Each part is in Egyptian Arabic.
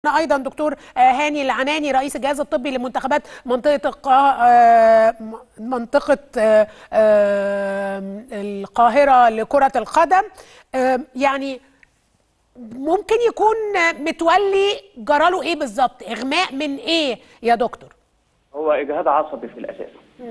ايضا دكتور هاني العناني رئيس الجهاز الطبي لمنتخبات منطقه القا... منطقه القاهره لكره القدم يعني ممكن يكون متولي جراله ايه بالظبط اغماء من ايه يا دكتور هو اجهاد عصبي في الاساس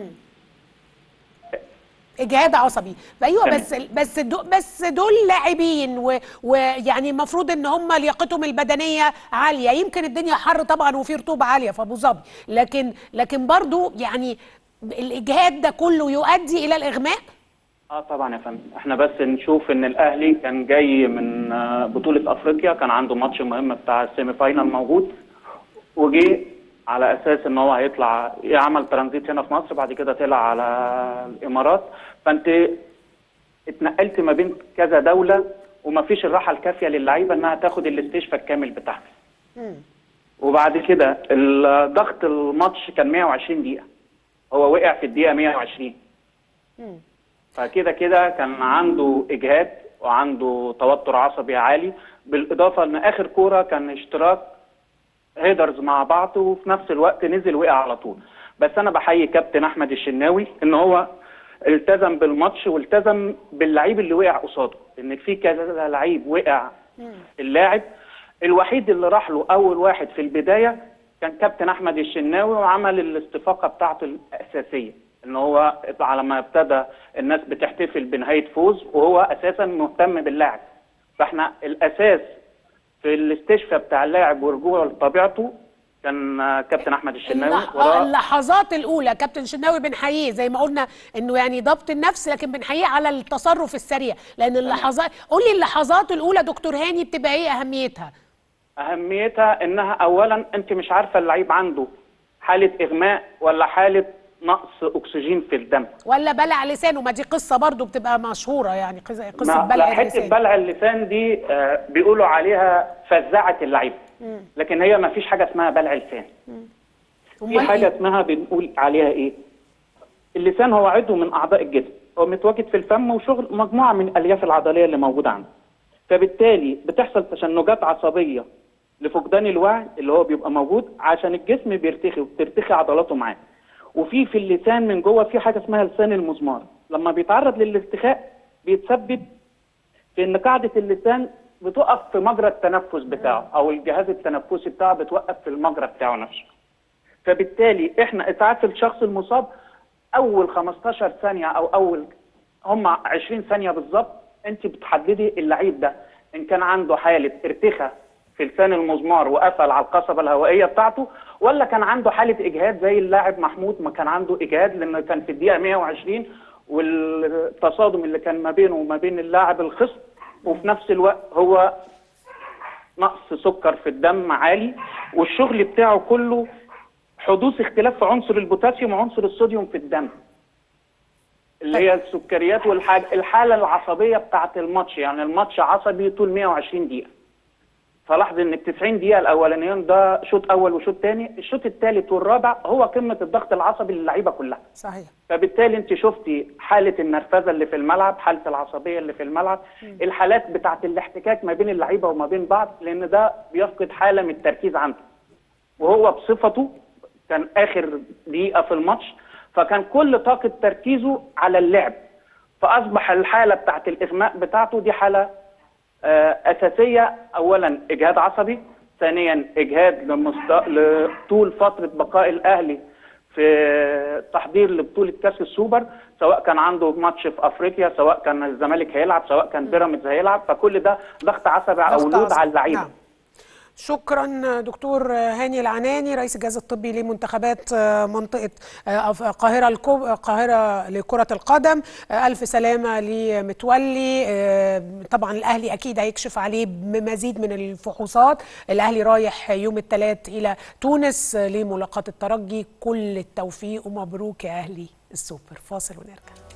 اجهاد عصبي ايوه تمام. بس بس دو بس دول لاعبين و- ويعني المفروض ان هم لياقتهم البدنيه عاليه يمكن الدنيا حر طبعا وفي رطوبه عاليه في ابو ظبي لكن لكن برضو يعني الاجهاد ده كله يؤدي الى الاغماء اه طبعا يا فندم احنا بس نشوف ان الاهلي كان جاي من آه، بطوله افريقيا كان عنده ماتش مهم بتاع السيمي فاينال موجود وجي على اساس ان هو هيطلع يعمل ترانزيت هنا في مصر بعد كده طلع على الامارات فانت اتنقلت ما بين كذا دوله ومفيش الراحه الكافيه للعيبه انها تاخد الاستشفاء الكامل بتاعها وبعد كده الضغط الماتش كان 120 دقيقه هو وقع في الدقيقه 120 فكده كده كان عنده اجهاد وعنده توتر عصبي عالي بالاضافه ان اخر كوره كان اشتراك هيدرز مع بعض وفي نفس الوقت نزل وقع على طول بس انا بحيي كابتن احمد الشناوي ان هو التزم بالماتش والتزم باللعيب اللي وقع قصاده ان في كذا لعيب وقع اللاعب الوحيد اللي راح له اول واحد في البدايه كان كابتن احمد الشناوي وعمل الاستفاقه بتاعته الاساسيه ان هو على ما ابتدى الناس بتحتفل بنهايه فوز وهو اساسا مهتم باللاعب فاحنا الاساس في الاستشفاء بتاع اللاعب ورجوعه لطبيعته كان آه، كابتن احمد الشناوي اللح... وراه اللحظات الاولى كابتن شناوي بنحييه زي ما قلنا انه يعني ضبط النفس لكن بنحييه على التصرف السريع لان اللحظات قول لي اللحظات الاولى دكتور هاني بتبقى ايه اهميتها اهميتها انها اولا انت مش عارفه اللعيب عنده حاله اغماء ولا حاله نقص اكسجين في الدم ولا بلع لسانه ما دي قصه برضو بتبقى مشهوره يعني قصه قصة ما- لا بلع حته اللسان بلع اللسان دي آه، بيقولوا عليها فزعه اللعيب لكن هي ما فيش حاجه اسمها بلع لسان في أمال حاجه إيه؟ اسمها بنقول عليها ايه اللسان هو عضو من اعضاء الجسم هو متواجد في الفم وشغل مجموعه من الالياف العضليه اللي موجوده عنده فبالتالي بتحصل تشنجات عصبيه لفقدان الوعي اللي هو بيبقى موجود عشان الجسم بيرتخي وبترتخي عضلاته معاه وفي في اللسان من جوه في حاجه اسمها لسان المزمار لما بيتعرض للارتخاء بيتسبب في ان قاعده اللسان بتقف في مجرى التنفس بتاعه او الجهاز التنفسي بتاعه بتوقف في المجرى بتاعه نفسه فبالتالي احنا اسعاف الشخص المصاب اول 15 ثانيه او اول هم 20 ثانيه بالظبط انت بتحددي اللعيب ده ان كان عنده حاله ارتخاء في لسان المزمار وقفل على القصبه الهوائيه بتاعته ولا كان عنده حاله اجهاد زي اللاعب محمود ما كان عنده اجهاد لانه كان في الدقيقه 120 والتصادم اللي كان ما بينه وما بين اللاعب الخصم وفي نفس الوقت هو نقص سكر في الدم عالي والشغل بتاعه كله حدوث اختلاف في عنصر البوتاسيوم وعنصر الصوديوم في الدم اللي هي السكريات والحاجة الحالة العصبية بتاعت الماتش يعني الماتش عصبي طول 120 دقيقة فلاحظ ان ال 90 دقيقة الأولانيين ده شوط أول وشوط تاني الشوط الثالث والرابع هو قمة الضغط العصبي للعيبة كلها صحيح فبالتالي انت شفتي حاله النرفزه اللي في الملعب حاله العصبيه اللي في الملعب الحالات بتاعه الاحتكاك ما بين اللعيبه وما بين بعض لان ده بيفقد حاله من التركيز عنده وهو بصفته كان اخر دقيقه في الماتش فكان كل طاقه تركيزه على اللعب فاصبح الحاله بتاعه الاغماء بتاعته دي حاله آه، اساسيه اولا اجهاد عصبي ثانيا اجهاد لمست... لطول فتره بقاء الاهلي في تحضير لبطوله كاس السوبر سواء كان عنده ماتش في افريقيا سواء كان الزمالك هيلعب سواء كان بيراميدز هيلعب فكل ده ضغط عصبي او ضغط لود عصبي. على اللعيبه نعم. شكرا دكتور هاني العناني رئيس الجهاز الطبي لمنتخبات منطقة القاهرة الكو- القاهرة لكرة القدم ألف سلامة لمتولي طبعا الأهلي أكيد هيكشف عليه بمزيد من الفحوصات الأهلي رايح يوم الثلاث إلى تونس لملاقاة الترجي كل التوفيق ومبروك يا أهلي السوبر فاصل ونرجع